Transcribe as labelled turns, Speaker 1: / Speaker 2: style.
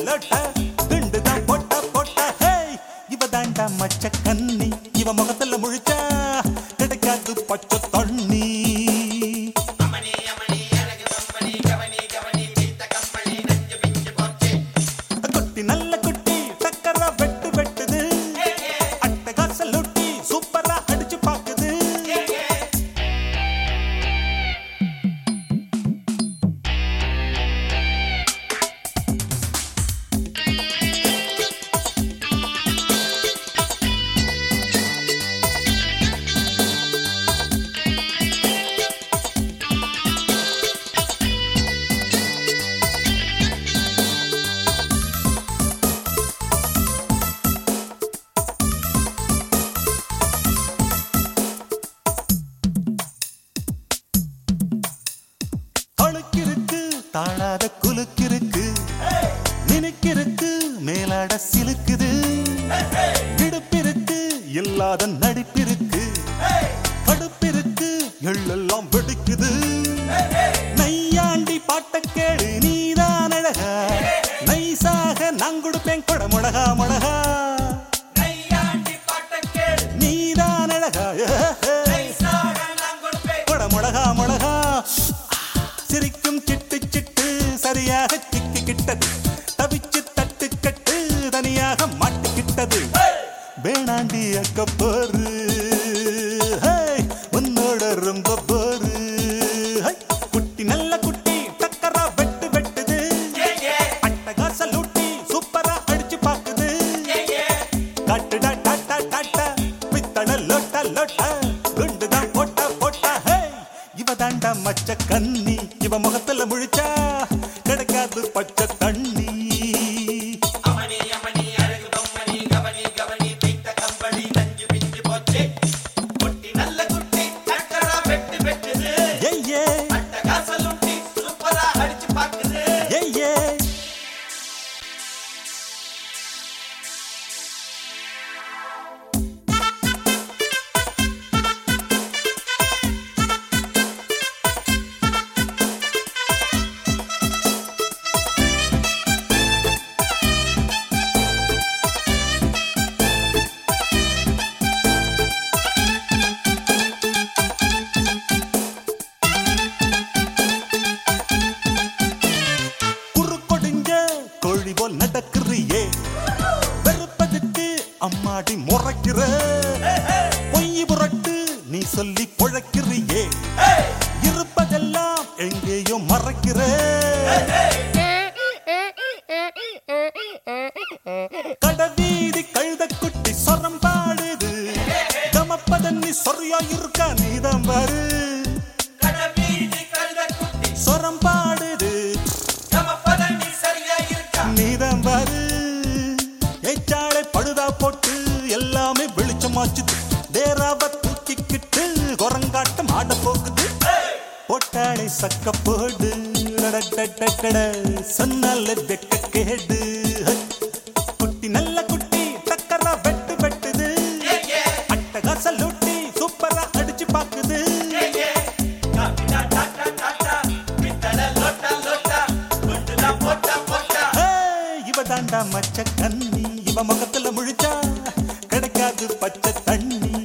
Speaker 1: லோட்ட குண்டு தான் போட்டா போட்டா ஹே இவ தாண்டா மச்ச கன்னி இவ முகத்துல முழிச்சா கிடைக்காது பச்சை தண்ணி குட்டி நல்ல குட்டி டக்கரா வெட்டு வெட்டுது அட்டகாச லொட்டி சூப்பரா அடிச்சு பாக்குது அழுக்கிருக்கு தாழாத குலுக்கிருக்கு நினைக்கிருக்கு மேலாட சிலுக்குது இடுப்பிருக்கு இல்லாத நடிப்பிருக்கு கடுப்பிருக்கு எள்ளெல்லாம் வெடிக்குது நையாண்டி பாட்ட கேடு நீதான் அழகா நைசாக நான் கொடுப்பேன் கொட முழகா முழகா நீதான் அழகா கொட முழகா முழகா சிரிக்கும் சிட்டு சிட்டு சரியாக சிக்கிக்கிட்டது தவிச்சு தட்டு கட்டு தனியாக மாட்டிக்கிட்டது வேணாண்டி அக்க போரு உன்னோட ரொம்ப போரு ஹை, குட்டி நல்ல குட்டி டக்கரா வெட்டு வெட்டுது அட்டகாச லூட்டி சூப்பரா அடிச்சு பாக்குது கட்டுடா டாட்டா டாட்டா பித்தள லோட்டா லோட்டா குண்டுதான் போட்டா போட்டா ஹே இவ தாண்டா மச்ச கன்னி இவ முகத்துல முழிச்சா கிடைக்காது பச்சை தண்ணி ஏய் ஏ ஏய் ஏ குறுக்கொடுங்க கோழி போல் நடக்கிறியே வெறுப்பதுக்கு அம்மாடி முறைக்கிற பொய் புரட்டு நீ சொல்லி பொழைக்கிறியே இருப்பதெல்லாம் எங்கேயோ மறைக்கிற கடவீதி கழுத குட்டி சொரம் பாடுது கமப்பதன் நீ சொரியா இருக்கா நீதான் பாரு சொரம் பாடுது நீதான் பாரு ஏச்சாளை பழுதா போட்டு எல்லாமே வெளிச்சமாச்சுது தேராவ தூக்கிக்கிட்டு குரங்காட்டம் ஆட போகுது போட்டாளை சக்க போடு டடடடடட, சொன்னால வெக்க கேடு ஹை. குட்டி நல்ல குட்டி டக்கரா வெட்டு வெட்டுது அட்டகாச லூட்டி சூப்பரா அடிச்சு பாக்குது ஏய், இவ தாண்டா மச்ச கன்னி இவ முகத்துல முழிச்சா கிடைக்காது பச்சை தண்ணி